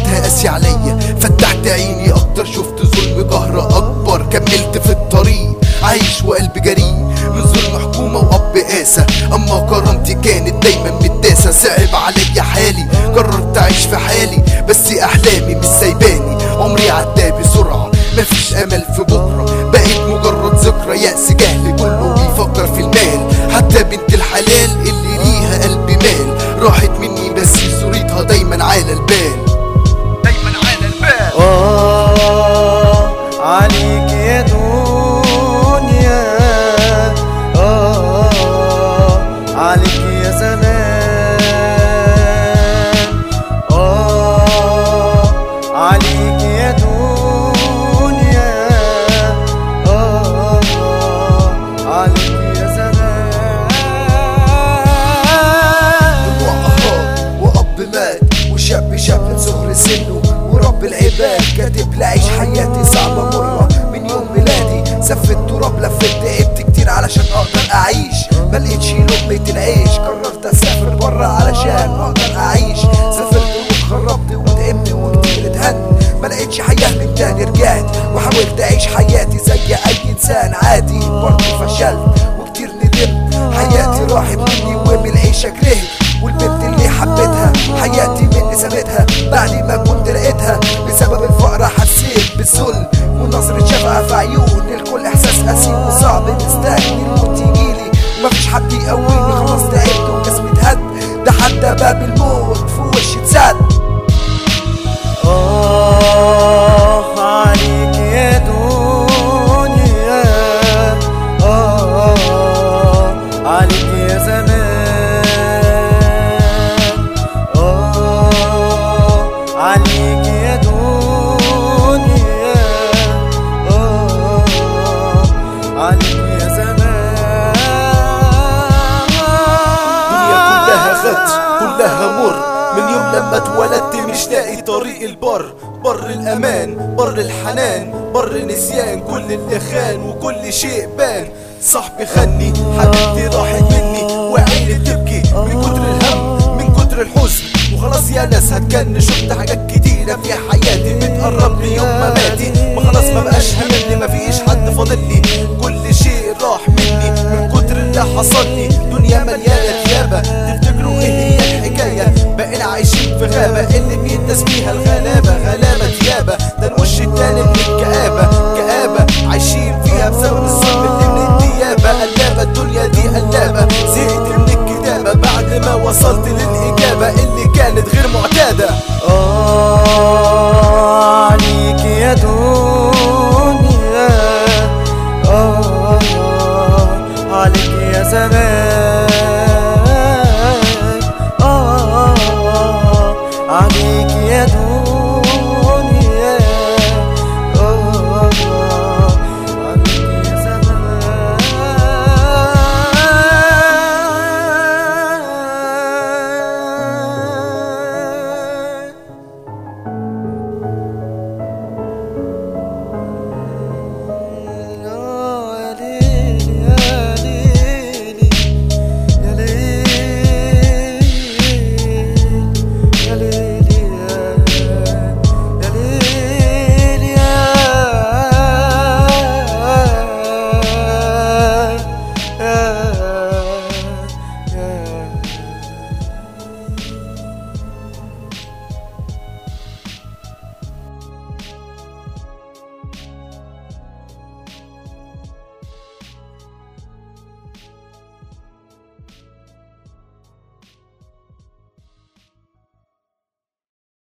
لقيتها قاسية عليا فتحت عيني اكتر شفت ظلم قهر اكبر كملت في الطريق عايش وقلبي جريء من ظلم حكومة واب قاسى اما كرامتي كانت دايما متداسة صعب عليا حالي قررت اعيش في حالي بس احلامي مش سايباني عمري عدى بسرعة مفيش امل في بكرة بقيت مجرد ذكرى يأس جهل كله بيفكر في المال حتى بنت الحلال اللي ليها قلب مال راحت مني بس صورتها دايما على البال دايما على البال آه عليك يا دنيا آه عليك يا زمان آه عليك يا دنيا آه عليك يا زمان وأهات وأب مات وشاب شاب من صغر سنه ورب العباد كاتب لعيش حياتي صعبة مرة من يوم ميلادي سفت تراب لفت تعبت كتير علشان اقدر اعيش ملقتش لقمة العيش قررت اسافر برا علشان اقدر اعيش سافرت واتخربت وتعبت وكتير اتهنت ملقتش حياة من تاني رجعت وحاولت اعيش حياتي زي اي انسان عادي برضه فشلت وكتير ندمت حياتي راحت مني ومن العيشة كرهت والبنت اللي حبيتها حياتي مني سابتها بعد ما كنت لقيتها بسبب الفقر حسيت بالذل ونظرة شفقة في عيون الكل احساس قسيم وصعب مستني الموت يجيلي مفيش حد يقويني خلاص تعبت وجسمي اتهد ده حتى باب الموت في وشي اتسد آه عليك يا دنيا آه عليك يا زمان آه عليك يا دنيا آه عليك يا زمان الدنيا كلها خدش كلها مر من يوم لما اتولدت مش لاقي طريق البر بر الامان بر الحنان بر نسيان كل اللي خان وكل شيء بان صاحبي خني حبيبتي راحت مني وعيني بتبكي من كتر الهم من كتر الحزن وخلاص يا ناس هتجن شفت حاجات كتيرة في حياتي بتقربني يوم ما ماتي وخلاص ما بقاش هممني مفيش حد فاضلي كل شيء راح مني من كتر اللي حصل لي دنيا مليانة ثيابة تفتكروا ايه هي الحكاية بقينا عايشين في غابة اللي بيدس فيها الغابة